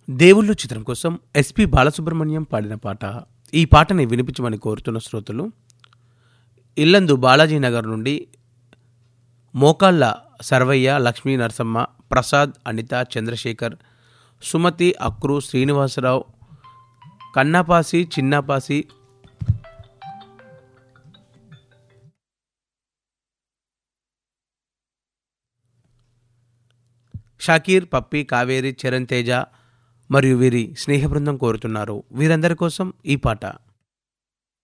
దేవుళ్ళు చిత్రం కోసం ఎస్పి బాలసుబ్రహ్మణ్యం పాడిన పాట ఈ పాటని వినిపించమని కోరుతున్న శ్రోతలు ఇల్లందు బాలాజీ నగర్ నుండి మోకాళ్ళ సర్వయ్య లక్ష్మీ నరసమ్మ ప్రసాద్ అనిత చంద్రశేఖర్ సుమతి అక్రు శ్రీనివాసరావు కన్నాపాసి చిన్నాపాసి షాకీర్ పప్పి కావేరి చరణ్ తేజ మరియు వీరి స్నేహ బృందం కోరుతున్నారు వీరందరి కోసం ఈ పాట